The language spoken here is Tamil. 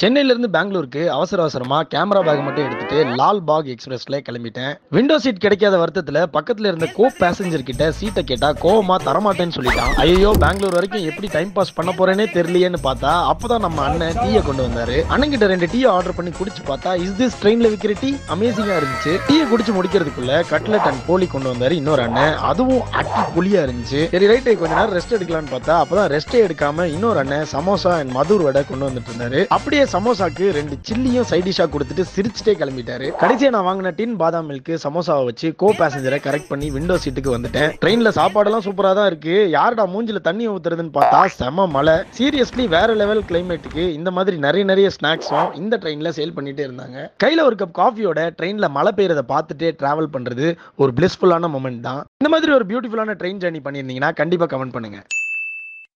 சென்னையில இருந்து பெங்களூருக்கு அவசர அவசரமா கேமரா பேக் மட்டும் எடுத்துட்டு லால் பாக் எக்ஸ்பிரஸ்ல கிளம்பிட்டேன் விண்டோ சீட் கிடைக்காத வருத்தத்துல பக்கத்துல இருந்த கோ பேசஞ்சர் கிட்ட சீட்டை கேட்டா கோவமா தரமாட்டேன்னு சொல்லிட்டான் ஐயோ பெங்களூர் வரைக்கும் எப்படி டைம் பாஸ் பண்ண போறேனே தெரியலையேன்னு பார்த்தா அப்பதான் நம்ம அண்ணன் டீயை கொண்டு வந்தாரு அண்ணன் கிட்ட ரெண்டு டீ ஆர்டர் பண்ணி குடிச்சு பார்த்தா இஸ் திஸ் ட்ரெயின்ல விக்கிற டீ அமேசிங்கா இருந்துச்சு டீயை குடிச்சு முடிக்கிறதுக்குள்ள கட்லெட் அண்ட் போலி கொண்டு வந்தாரு இன்னொரு அண்ணன் அதுவும் அட்டி புளியா இருந்துச்சு சரி ரைட்டு கொஞ்ச நேரம் ரெஸ்ட் எடுக்கலாம்னு பார்த்தா அப்பதான் ரெஸ்டே எடுக்காம இன்னொரு அண்ணன் சமோசா அண்ட் மதுர் வடை கொண்டு வந்துட்டு இருந்தாரு அப்படியே சமோசாக்கு ரெண்டு சில்லியும் சைட் டிஷ்ஷா கொடுத்துட்டு சிரிச்சுட்டே கிளம்பிட்டாரு கடைசியா நான் வாங்கின டின் பாதாம் மில்க் சமோசாவை வச்சு கோ பேசஞ்சரை கரெக்ட் பண்ணி விண்டோ சீட்டுக்கு வந்துட்டேன் ட்ரெயின்ல சாப்பாடெல்லாம் சூப்பரா தான் இருக்கு யாருடா மூஞ்சில தண்ணி ஊத்துறதுன்னு பார்த்தா செம மழை சீரியஸ்லி வேற லெவல் கிளைமேட்டுக்கு இந்த மாதிரி நிறைய நிறைய ஸ்நாக்ஸும் இந்த ட்ரெயின்ல சேல் பண்ணிட்டே இருந்தாங்க கையில ஒரு கப் காஃபியோட ட்ரெயின்ல மழை பெய்யறத பார்த்துட்டே டிராவல் பண்றது ஒரு பிளிஸ்ஃபுல்லான மூமெண்ட் தான் இந்த மாதிரி ஒரு பியூட்டிஃபுல்லான ட்ரெயின் ஜர்னி பண்ணியிருந்தீங்கன்னா கண்டிப்பா கமெண்ட் பண்ணுங்க